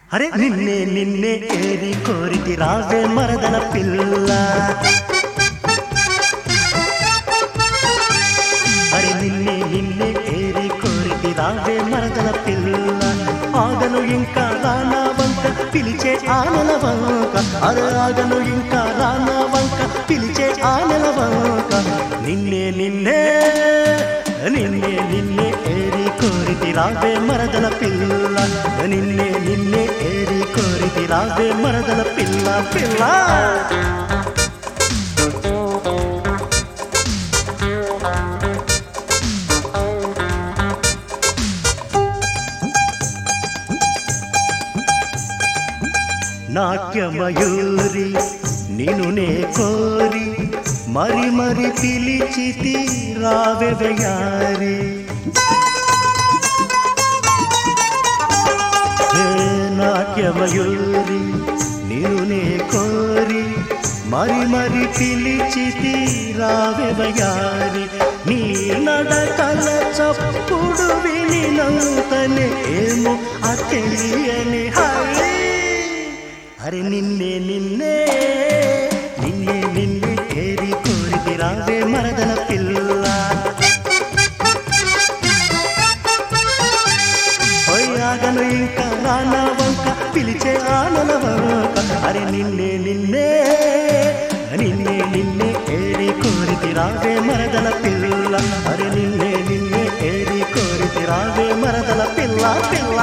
అరే నిన్నే నిన్నే ఏరి కోరితి రావే మరదల పిల్ల అరే నిన్నే నిన్నే ఏరి కోరితి రావే మరదల పిల్ల ఆగను ఇంకా రానా వంక పిలిచే ఆనల వంక అరే ఆగను ఇంకా రానా వంక పిలిచే ఆనల వంక నిన్నే నిన్నే నిన్నే నిన్నే ఏరి కోరితి రావే మరదల పిల్ల నిన్నే నిన్నే ఏరి కోరితి రావే మరదల పిల్ల పిల్ల నాట్యమయూరి నిను నే కోరి మరి మరి పిలిచితి రావెవయారి హే నాట్యమయూరి నిను నే కోరి మరి మరి పిలిచితి రావెవయారి నీ నడకల చప్పుడు వినినంతనే ఏమో ఆ తెలియని హరి అరే నిన్నే నిన్నే నిన్నే నిన్నే ఏరి కోరితి రావే మరదల పిల్ల పోయాగను ఇంకా రానా వంక పిలిచే ఆనల వంక అరే నిన్నే నిన్నే నిన్నే నిన్నే ఏరి కోరితి రావే మరదల పిల్ల అరే నిన్నే నిన్నే ఏరి కోరితి రావే మరదల పిల్ల పిల్ల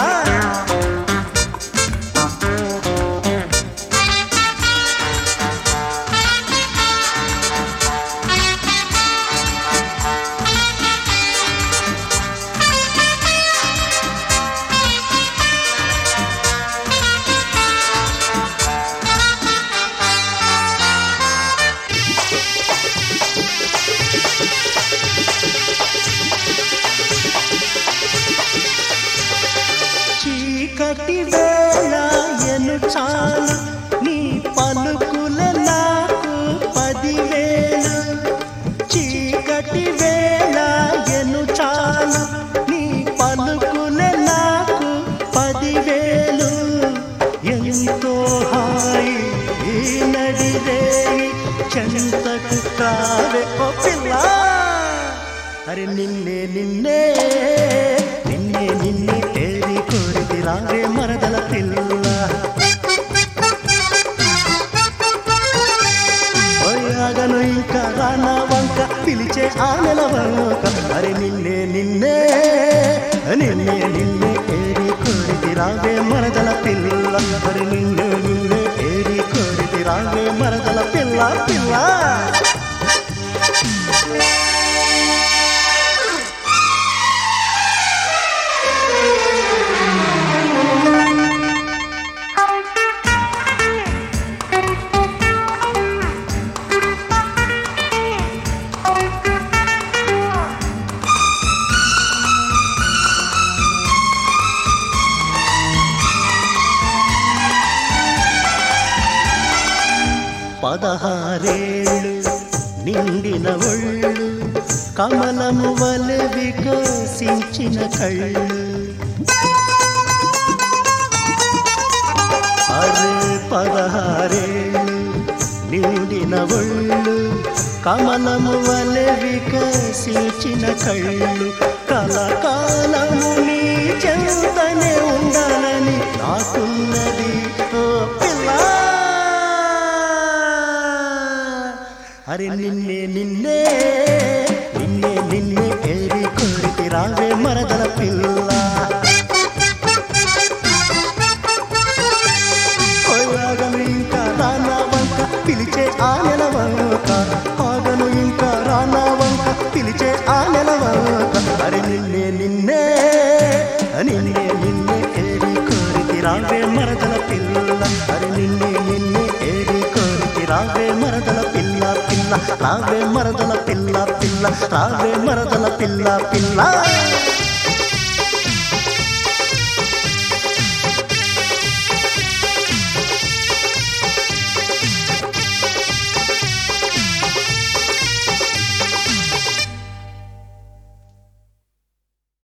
చీకటి వేళ ఎను చాలు నీ పలుకుల నాకు పదివేలు చీకటి వేళ ఎను చాలు నీ పలుకుల నాకు పదివేలు ఎంతో హాయి ఈ నడిరేయి చెంతకు కావే ఓ పిల్ల అరే నిన్నే నిన్నే నిన్నే నిన్నే తేరి కోరితి రావే మరదల పిల్ల పోయాగను ఇంకా రానా వంక పిలిచే ఆనల వంక అరే నిన్నే నిన్నే నిన్నే నిన్నే ఏరి కోరితి రావే మరదల పిల్ల అరే నిన్నే నిన్నే ఏరి కోరితి రావే మరదల పిల్ల పిల్ల పదహారేళ్ళు నిండిన ఒళ్ళు కమలము వలె వికసించిన కళ్ళు అరే పదహారేళ్ళు నిండిన ఒళ్ళు కమలము వలె వికసించిన కళ్ళు కలకాలము నీ చెంతనే ఉండాలని నాకున్నది ఓ పిల్ల అరే నిన్నే నిన్నే నిన్నే నిన్నే ఏరి కోరితి రావే మరదల పిల్ల పోయాగను ఇంకా రానా వంక పిలిచే ఆ నెల వంక ఆగను ఇంకా రానా వంక పిలిచే ఆ నెల వంక అరే నిన్నే నిన్నే నిన్నే నిన్నే ఏరి కోరితి రావే మరదల పిల్ల అరే నిన్నే నిన్నే ఏరి కోరితి రావే మరదల పిల్ల పిల్ల రావే మరదల పిల్ల పిల్ల రావే మరదల పిల్ల పిల్ల